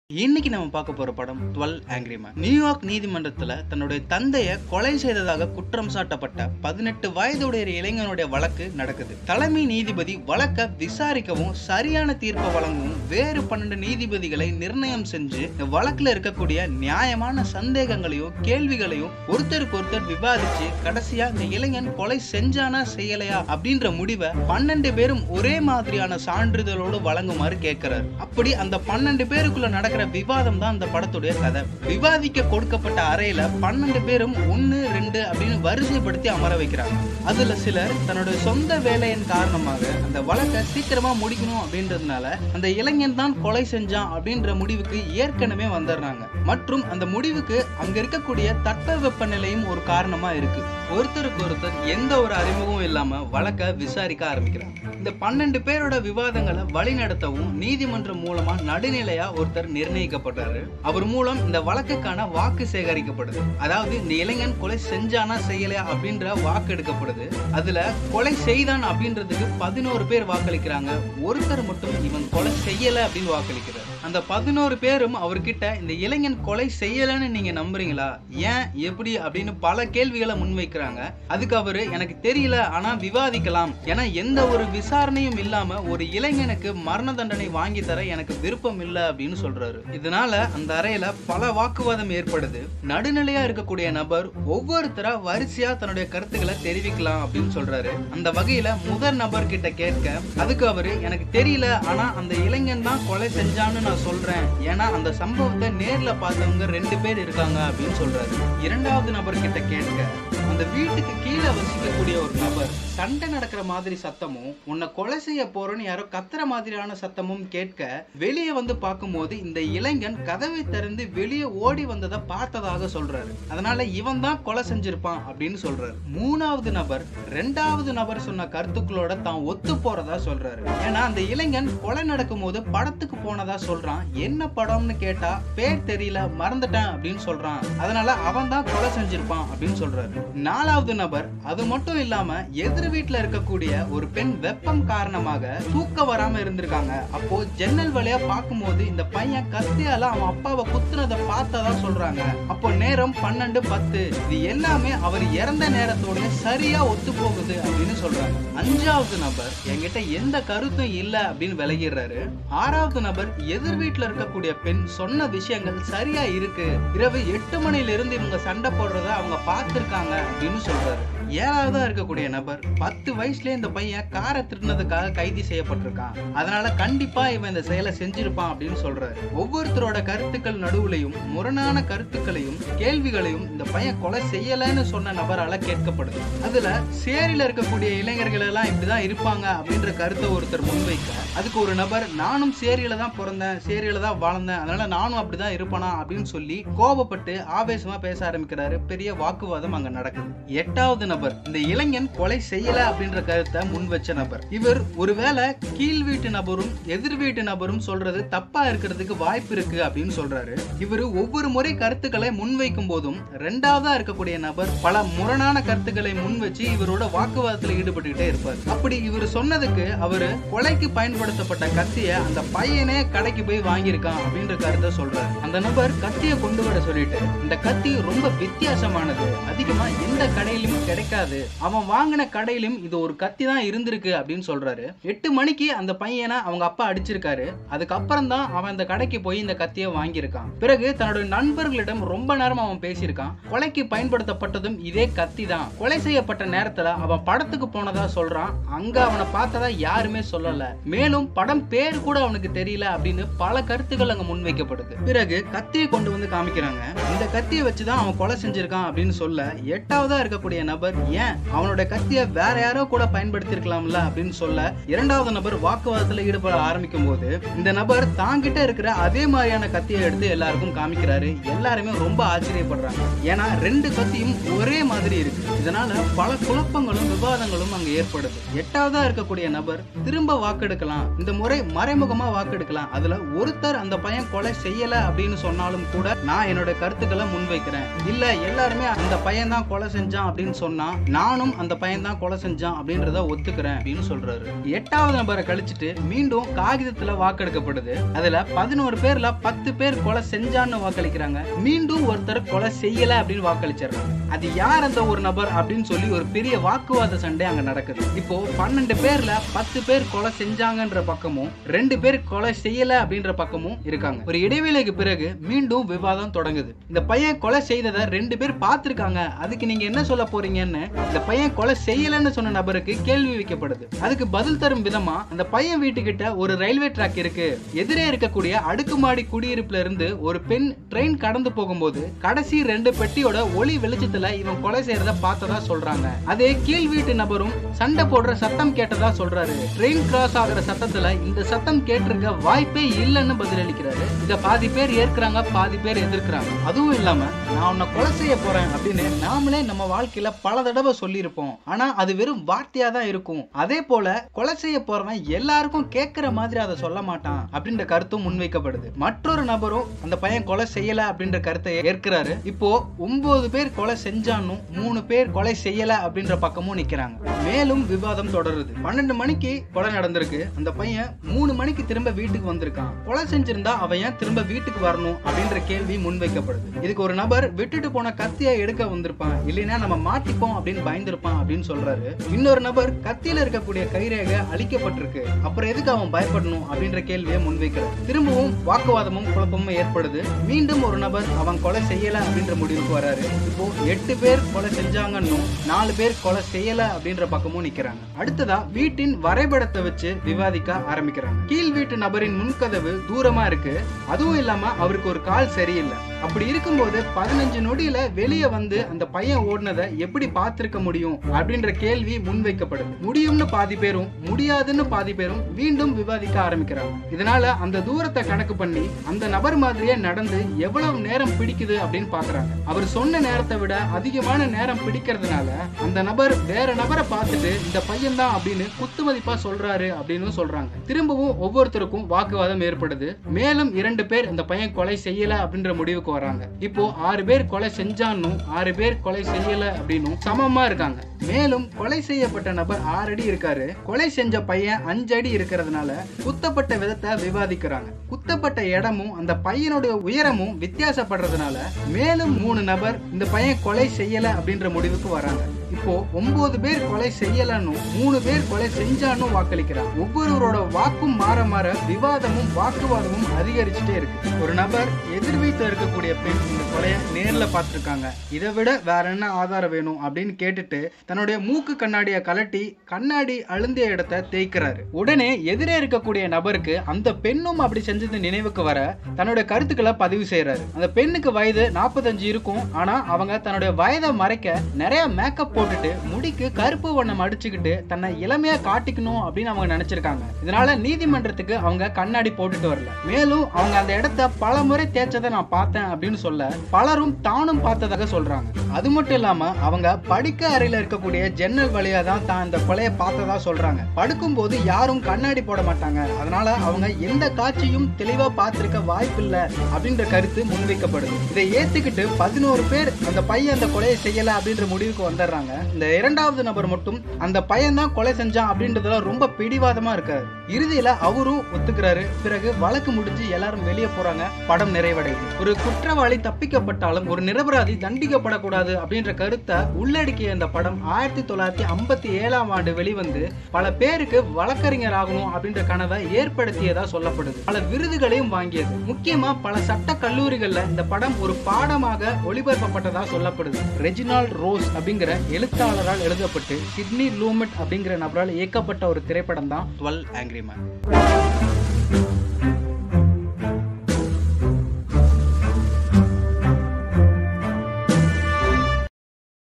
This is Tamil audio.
இன்னைக்கு நம்ம பார்க்க போற படம் டுவெல் ஆங்கிரி மேன் நியூயார்க் நீதிமன்றத்துல தன்னுடைய தந்தைய கொலை செய்ததாக குற்றம் சாட்டப்பட்ட பதினெட்டு வயதுடைய ஒரு இளைஞனுடைய வழக்கு நடக்குது தலைமை நீதிபதி வழக்க விசாரிக்கவும் சரியான தீர்ப்பை வழங்கவும் வேறு பன்னெண்டு நீதிபதிகளை நிர்ணயம் செஞ்சு இந்த வழக்குல இருக்கக்கூடிய நியாயமான சந்தேகங்களையும் கேள்விகளையும் ஒருத்தருக்கு ஒருத்தர் விவாதிச்சு கடைசியா இந்த இளைஞன் கொலை செஞ்சானா செய்யலையா அப்படின்ற முடிவை பன்னெண்டு பேரும் ஒரே மாதிரியான சான்றிதழோடு வழங்குமாறு கேட்கிறார் அப்படி அந்த பன்னெண்டு பேருக்குள்ள நடக்கிற விவாதம் தான் அந்த படத்துடைய கதை விவாதிக்க கொடுக்கப்பட்ட அறையில பன்னெண்டு பேரும் ஒன்னு ரெண்டு அப்படின்னு வரிசைப்படுத்தி அமர வைக்கிறாங்க அதுல சிலர் தன்னுடைய சொந்த வேலையின் காரணமாக அந்த வழக்கை சீக்கிரமா முடிக்கணும் அப்படின்றதுனால அந்த இளைஞன் தான் கொலை செஞ்சான் அப்படின்ற முடிவுக்கு ஏற்கனவே வந்துடுறாங்க மற்றும் அந்த முடிவுக்கு அங்க இருக்கக்கூடிய தட்பவெப்ப நிலையும் ஒரு காரணமா இருக்கு ஒருத்தருக்கு ஒருத்தர் எந்த ஒரு அறிமுகமும் இல்லாம வழக்க விசாரிக்க ஆரம்பிக்கிறாங்க இந்த பன்னெண்டு பேரோட விவாதங்களை வழிநடத்தவும் நீதிமன்றம் மூலமா நடுநிலையா ஒருத்தர் நிர்ணயிக்கப்படுறாரு அவர் மூலம் இந்த வழக்குக்கான வாக்கு சேகரிக்கப்படுது அதாவது இந்த இளைஞன் கொலை செஞ்சானா செய்யலையா அப்படின்ற வாக்கு எடுக்கப்படுது அதுல கொலை செய்தான் அப்படின்றதுக்கு பதினோரு பேர் வாக்களிக்கிறாங்க ஒருத்தர் மட்டும் இவன் கொலை செய்யல அப்படின்னு வாக்களிக்கிறார் அந்த பதினோரு பேரும் அவர்கிட்ட இந்த இளைஞன் கொலை செய்யலன்னு நீங்க நம்புறீங்களா ஏன் எப்படி அப்படின்னு பல கேள்விகளை முன்வைக்கிறாங்க அதுக்கு அவரு எனக்கு தெரியல ஆனா விவாதிக்கலாம் ஏன்னா எந்த ஒரு விசாரணையும் இல்லாம ஒரு இளைஞனுக்கு மரண தண்டனை வாங்கி தர எனக்கு விருப்பம் இல்லை அப்படின்னு சொல்றாரு இதனால அந்த அறையில பல வாக்குவாதம் ஏற்படுது நடுநிலையா இருக்கக்கூடிய நபர் ஒவ்வொருத்தரா வரிசையா தன்னுடைய கருத்துக்களை தெரிவிக்கலாம் அப்படின்னு சொல்றாரு அந்த வகையில முதல் நபர் கிட்ட கேட்க அதுக்கு அவரு எனக்கு தெரியல ஆனா அந்த இளைஞன் தான் கொலை செஞ்சான்னு நான் சொல்றேன் ஏன்னா அந்த சம்பவத்தை நேர்ல பார்த்தவங்க ரெண்டு பேர் இருக்காங்க அப்படின்னு சொல்றாரு இரண்டாவது நபர் கிட்ட கேட்க அந்த வீட்டுக்கு கீழே வசிக்கக்கூடிய ஒரு நபர் சண்டை நடக்கிற மாதிரி சத்தமும் உன்னை கொலை செய்ய போறேன்னு யாரோ கத்துற மாதிரியான சத்தமும் கேட்க வெளியே வந்து பார்க்கும்போது இந்த இளைஞன் கதவை திறந்து வெளியே ஓடி வந்ததை பார்த்ததாக சொல்றாரு அதனால இவன் தான் கொலை செஞ்சிருப்பான் அப்படின்னு சொல்றாரு மூணாவது நபர் ரெண்டாவது நபர் சொன்ன கருத்துக்களோட தான் ஒத்து போறதா சொல்றாரு ஏன்னா அந்த இளைஞன் கொலை நடக்கும் போது படத்துக்கு போனதா சொல்றான் என்ன படம்னு கேட்டா பேர் தெரியல மறந்துட்டேன் அப்படின்னு சொல்றான் அதனால அவன் தான் கொலை செஞ்சிருப்பான் அப்படின்னு சொல்றாரு நாலாவது நபர் அது மட்டும் இல்லாம எதிர் வீட்டுல இருக்கக்கூடிய ஒரு பெண் வெப்பம் காரணமாக தூக்கம் வராம இருந்திருக்காங்க அப்போ ஜன்னல் வழியா பார்க்கும்போது இந்த பையன் கத்தியால அவன் அப்பாவை குத்துனதை பார்த்ததா சொல்றாங்க அப்போ நேரம் பன்னெண்டு பத்து இது எல்லாமே அவர் இறந்த நேரத்தோட சரியா ஒத்து போகுது அப்படின்னு சொல்றாங்க அஞ்சாவது நபர் என்கிட்ட எந்த கருத்தும் இல்ல அப்படின்னு விலகிடுறாரு ஆறாவது நபர் எதிர் வீட்டுல இருக்கக்கூடிய பெண் சொன்ன விஷயங்கள் சரியா இருக்கு இரவு எட்டு மணில இருந்து இவங்க சண்டை போடுறத அவங்க பார்த்திருக்காங்க அப்படின்னு சொல்றாரு ஏழாவதா இருக்கக்கூடிய நபர் பத்து வயசுல இந்த பையன் காரை திருடினதுக்காக கைது செய்யப்பட்டிருக்கான் அதனால கண்டிப்பா இவன் இந்த செயலை செஞ்சிருப்பான் அப்படின்னு சொல்றாரு ஒவ்வொருத்தரோட கருத்துக்கள் நடுவுலையும் முரணான கருத்துக்களையும் கேள்விகளையும் இந்த பையன் கொலை செய்யலன்னு சொன்ன நபரால கேட்கப்படுது அதுல சேரியில இருக்கக்கூடிய இளைஞர்கள் எல்லாம் இப்படிதான் இருப்பாங்க அப்படின்ற கருத்தை ஒருத்தர் முன்வைக்க அதுக்கு ஒரு நபர் நானும் சேரியில தான் பிறந்தேன் சேரியில தான் வாழ்ந்தேன் அதனால நானும் அப்படிதான் இருப்பேனா அப்படின்னு சொல்லி கோபப்பட்டு ஆவேசமா பேச ஆரம்பிக்கிறாரு பெரிய வாக்குவாதம் அங்க நடக்குது எட்டாவது நபர் இந்த இளைஞன் கொலை செய்யல அப்படின்ற கருத்தை முன் வச்ச நபர் இவர் ஒருவேளை கீழ் வீட்டு நபரும் எதிர் வீட்டு நபரும் சொல்றது தப்பா இருக்கிறதுக்கு வாய்ப்பு இருக்கு அப்படின்னு சொல்றாரு இவர் ஒவ்வொரு முறை கருத்துக்களை முன்வைக்கும் போதும் ரெண்டாவதா இருக்கக்கூடிய நபர் பல முரணான கருத்துக்களை முன் வச்சு இவரோட வாக்குவாதத்துல ஈடுபட்டுக்கிட்டே இருப்பார் அப்படி இவர் சொன்னதுக்கு அவரு கொலைக்கு பயன்படுத்தப்பட்ட கத்திய அந்த பையனே கடைக்கு போய் வாங்கியிருக்கான் அப்படின்ற கருத்தை சொல்றாரு அந்த நபர் கத்திய கொண்டு வர சொல்லிட்டு இந்த கத்தி ரொம்ப வித்தியாசமானது அதிகமா எந்த கடையிலும் கிடைக்காது அவன் வாங்கின கடையிலும் இது ஒரு கத்தி தான் இருந்திருக்கு அப்படின்னு சொல்றாரு எட்டு மணிக்கு அந்த பையனை அவங்க அப்பா அடிச்சிருக்காரு அதுக்கப்புறம் தான் அவன் அந்த கடைக்கு போய் இந்த கத்தியை வாங்கியிருக்கான் பிறகு தன்னோட நண்பர்களிடம் ரொம்ப நேரம் அவன் பேசியிருக்கான் கொலைக்கு பயன்படுத்தப்பட்டதும் இதே கத்தி தான் கொலை செய்யப்பட்ட நேரத்துல அவன் படத்துக்கு போனதா சொல்றான் அங்க அவனை பார்த்ததா யாருமே சொல்லல மேலும் படம் பேர் கூட அவனுக்கு தெரியல அப்படின்னு பல கருத்துக்கள் அங்க முன்வைக்கப்படுது பிறகு கத்தியை கொண்டு வந்து காமிக்கிறாங்க இந்த கத்தியை வச்சுதான் அவன் கொலை செஞ்சிருக்கான் அப்படின்னு சொல்ல எட்டாவதா இருக்கக்கூடிய நபர் ஏன் அவனோட கத்தியை வேற யாரோ கூட பயன்படுத்திருக்கலாம்ல அப்படின்னு சொல்ல இரண்டாவது நபர் வாக்குவாதத்துல ஈடுபட ஆரம்பிக்கும் போது இந்த நபர் தாங்கிட்ட இருக்கிற அதே மாதிரியான கத்தியை எடுத்து எல்லாருக்கும் காமிக்கிறாரு எல்லாருமே ரொம்ப ஆச்சரியப்படுறாங்க ஏன்னா ரெண்டு கத்தியும் ஒரே மாதிரி இருக்கு இதனால பல குழப்பங்களும் விவாதங்களும் அங்க ஏற்படுது எட்டாவதா இருக்கக்கூடிய நபர் திரும்ப வாக்கெடுக்கலாம் இந்த முறை மறைமுகமா வாக்கெடுக்கலாம் அதுல ஒருத்தர் அந்த பையன் கொலை செய்யல அப்படின்னு சொன்னாலும் கூட நான் என்னோட கருத்துக்களை முன்வைக்கிறேன் இல்ல எல்லாருமே அந்த பையன் தான் கொலை செஞ்சான் அப்படின்னு சொன்னா தான் நானும் அந்த பையன் தான் கொலை செஞ்சான் அப்படின்றத ஒத்துக்கிறேன் அப்படின்னு சொல்றாரு எட்டாவது நபரை கழிச்சிட்டு மீண்டும் காகிதத்துல வாக்கெடுக்கப்படுது அதுல பதினோரு பேர்ல பத்து பேர் கொலை செஞ்சான்னு வாக்களிக்கிறாங்க மீண்டும் ஒருத்தர் கொலை செய்யல அப்படின்னு வாக்களிச்சிடுறாங்க அது யார் அந்த ஒரு நபர் அப்படின்னு சொல்லி ஒரு பெரிய வாக்குவாத சண்டை அங்க நடக்குது இப்போ பன்னெண்டு பேர்ல பத்து பேர் கொலை செஞ்சாங்கன்ற பக்கமும் ரெண்டு பேர் கொலை செய்யல அப்படின்ற பக்கமும் இருக்காங்க ஒரு இடைவேளைக்கு பிறகு மீண்டும் விவாதம் தொடங்குது இந்த பையன் கொலை செய்ததை ரெண்டு பேர் பார்த்திருக்காங்க அதுக்கு நீங்க என்ன சொல்ல போறீங்கன்னு இந்த பையன் கொலை செய்யலன்னு சொன்ன நபருக்கு கேள்வி வைக்கப்படுது அதுக்கு பதில் தரும் விதமா அந்த பையன் வீட்டுக்கிட்ட ஒரு ரயில்வே ட்ராக் இருக்கு எதிரே இருக்கக்கூடிய அடுக்குமாடி குடியிருப்புல இருந்து ஒரு பெண் ட்ரெயின் கடந்து போகும்போது கடைசி ரெண்டு பெட்டியோட ஒளி வெளிச்சத்துல இவன் கொலை செய்யறத பார்த்ததா சொல்றாங்க அதே கீழ் வீட்டு நபரும் சண்டை போடுற சத்தம் கேட்டதா சொல்றாரு ட்ரெயின் கிராஸ் ஆகுற சத்தத்துல இந்த சத்தம் கேட்டிருக்க வாய்ப்பே இல்லைன்னு பதிலளிக்கிறாரு இத பாதி பேர் ஏற்கிறாங்க பாதி பேர் எதிர்க்கிறாங்க அதுவும் இல்லாம நான் உன்னை கொலை செய்ய போறேன் அப்படின்னு நாமளே நம்ம வாழ்க்கையில பல தடவை சொல்லியிருப்போம் ஆனா அது வெறும் வார்த்தையா தான் இருக்கும் அதே போல கொலை செய்ய போறவன் எல்லாருக்கும் கேட்கிற மாதிரி அதை சொல்ல மாட்டான் அப்படின்ற கருத்தும் முன்வைக்கப்படுது மற்றொரு நபரும் அந்த பையன் கொலை செய்யல அப்படின்ற கருத்தை ஏற்கிறாரு இப்போ ஒன்பது பேர் கொலை செஞ்சானும் மூணு பேர் கொலை செய்யல அப்படின்ற பக்கமும் நிக்கிறாங்க மேலும் விவாதம் தொடருது பன்னெண்டு மணிக்கு கொலை நடந்திருக்கு அந்த பையன் மூணு மணிக்கு திரும்ப வீட்டுக்கு வந்திருக்கான் கொலை செஞ்சிருந்தா அவன் ஏன் திரும்ப வீட்டுக்கு வரணும் அப்படின்ற கேள்வி முன்வைக்கப்படுது இதுக்கு ஒரு நபர் விட்டுட்டு போன கத்தியை எடுக்க வந்திருப்பான் இல்லைன்னா நம்ம மாட்டிப்போம் அப்படின்னு பயந்திருப்பான் அப்படின்னு சொல்றாரு இன்னொரு நபர் கத்தியில இருக்கக்கூடிய கைரேகை அழிக்கப்பட்டிருக்கு அப்புறம் எதுக்கு அவன் பயப்படணும் அப்படின்ற கேள்வியை முன்வைக்கிறார் திரும்பவும் வாக்குவாதமும் குழப்பமும் ஏற்படுது மீண்டும் ஒரு நபர் அவன் கொலை செய்யல அப்படின்ற முடிவுக்கு வராரு இப்போ எட்டு பேர் கொலை செஞ்சாங்கன்னும் நாலு பேர் கொலை செய்யல அப்படின்ற பக்கமும் நிக்கிறாங்க அடுத்ததா வீட்டின் வரைபடத்தை வச்சு விவாதிக்க ஆரம்பிக்கிறாங்க கீழ் வீட்டு நபரின் முன்கதவு தூரமா இருக்கு அதுவும் இல்லாம அவருக்கு ஒரு கால் சரியில்லை அப்படி இருக்கும்போது பதினஞ்சு நொடியில வெளியே வந்து அந்த பையன் ஓடினதை எப்படி பார்த்திருக்க முடியும் அப்படின்ற கேள்வி முன்வைக்கப்படுது முடியும்னு பாதி பேரும் முடியாதுன்னு பாதி பேரும் மீண்டும் விவாதிக்க ஆரம்பிக்கிறாங்க இதனால அந்த தூரத்தை கணக்கு பண்ணி அந்த நபர் மாதிரியே நடந்து எவ்வளவு நேரம் பிடிக்குது அப்படின்னு பாக்குறாங்க அவர் சொன்ன நேரத்தை விட அதிகமான நேரம் பிடிக்கிறதுனால அந்த நபர் வேற நபரை பார்த்துட்டு இந்த பையன் தான் அப்படின்னு குத்துமதிப்பா சொல்றாரு அப்படின்னு சொல்றாங்க திரும்பவும் ஒவ்வொருத்தருக்கும் வாக்குவாதம் ஏற்படுது மேலும் இரண்டு பேர் இந்த பையன் கொலை செய்யல அப்படின்ற முடிவுக்கு வராங்க இப்போ ஆறு பேர் கொலை செஞ்சான்னும் ஆறு பேர் கொலை செய்யல அப்படின்னும் சமமா இருக்காங்க மேலும் கொலை செய்யப்பட்ட நபர் ஆறு அடி இருக்காரு கொலை செஞ்ச பையன் அஞ்சு அடி இருக்கிறதுனால குத்தப்பட்ட விதத்தை விவாதிக்கிறாங்க குத்தப்பட்ட இடமும் அந்த பையனுடைய உயரமும் வித்தியாசப்படுறதுனால மேலும் மூணு நபர் இந்த பையன் கொலை செய்யல அப்படின்ற முடிவுக்கு வராங்க இப்போ ஒன்பது பேர் கொலை செய்யலன்னும் மூணு பேர் கொலை செஞ்சானும் வாக்களிக்கிறாங்க ஒவ்வொருவரோட வாக்கும் மாற மாற விவாதமும் வாக்குவாதமும் அதிகரிச்சுட்டே இருக்கு ஒரு நபர் எதிர் வீட்டுல இருக்கக்கூடிய பெண் இந்த கொலைய நேர்ல பார்த்திருக்காங்க இதை விட வேற என்ன ஆதாரம் வேணும் அப்படின்னு கேட்டுட்டு தன்னுடைய மூக்கு கண்ணாடியை கலட்டி கண்ணாடி அழுந்திய இடத்தை தேய்க்கிறாரு உடனே எதிரே இருக்கக்கூடிய நபருக்கு அந்த பெண்ணும் அப்படி செஞ்சது நினைவுக்கு வர தன்னுடைய கருத்துக்களை பதிவு செய்யறாரு அந்த பெண்ணுக்கு வயது நாற்பத்தஞ்சு இருக்கும் ஆனா அவங்க தன்னுடைய வயதை மறைக்க நிறைய மேக்கப் போட்டுட்டு முடிக்கு கருப்பு வண்ணம் அடிச்சுக்கிட்டு தன்னை இளமையா காட்டிக்கணும் அப்படின்னு அவங்க நினைச்சிருக்காங்க இதனால நீதிமன்றத்துக்கு அவங்க கண்ணாடி போட்டுட்டு வரல மேலும் அவங்க அந்த இடத்த பல முறை தேய்ச்சதை நான் பார்த்தேன் அப்படின்னு சொல்ல பலரும் தானும் பார்த்ததாக சொல்றாங்க அது மட்டும் இல்லாம அவங்க படுக்க அறையில இருக்கக்கூடிய ஜன்னல் வழியா தான் தான் இந்த கொலையை பார்த்ததா சொல்றாங்க படுக்கும்போது யாரும் கண்ணாடி போட மாட்டாங்க அதனால அவங்க எந்த காட்சியும் தெளிவா பார்த்திருக்க வாய்ப்பில்லை அப்படின்ற கருத்து முன்வைக்கப்படுது இதை ஏத்துக்கிட்டு பதினோரு பேர் அந்த பையன் அந்த கொலையை செய்யல அப்படின்ற முடிவுக்கு வந்துடுறாங்க இந்த இரண்டாவது நபர் மட்டும் அந்த பையன் தான் கொலை செஞ்சான் அப்படின்றதுல ரொம்ப பிடிவாதமா இருக்காரு இறுதியில அவரும் ஒத்துக்கிறாரு பிறகு வழக்கு முடிஞ்சு எல்லாரும் வெளியே போறாங்க படம் நிறைவடையுது ஒரு குற்றவாளி தப்பிக்கப்பட்டாலும் ஒரு நிரபராதி தண்டிக்கப்படக்கூடாது அப்படின்ற கருத்தை உள்ளடக்கிய இந்த படம் ஆயிரத்தி தொள்ளாயிரத்தி ஐம்பத்தி ஏழாம் ஆண்டு வெளிவந்து பல பேருக்கு வழக்கறிஞர் ஆகணும் அப்படின்ற கனவை ஏற்படுத்தியதா சொல்லப்படுது பல விருதுகளையும் வாங்கியது முக்கியமா பல சட்ட கல்லூரிகள்ல இந்த படம் ஒரு பாடமாக ஒளிபரப்பப்பட்டதா சொல்லப்படுது ரெஜினால் ரோஸ் அப்படிங்கிற எழுத்தாளரால் எழுதப்பட்டு சிட்னி லூமெட் அப்படிங்கிற நபரால் இயக்கப்பட்ட ஒரு திரைப்படம் தான் டுவெல் ஆங்கிரி மேன்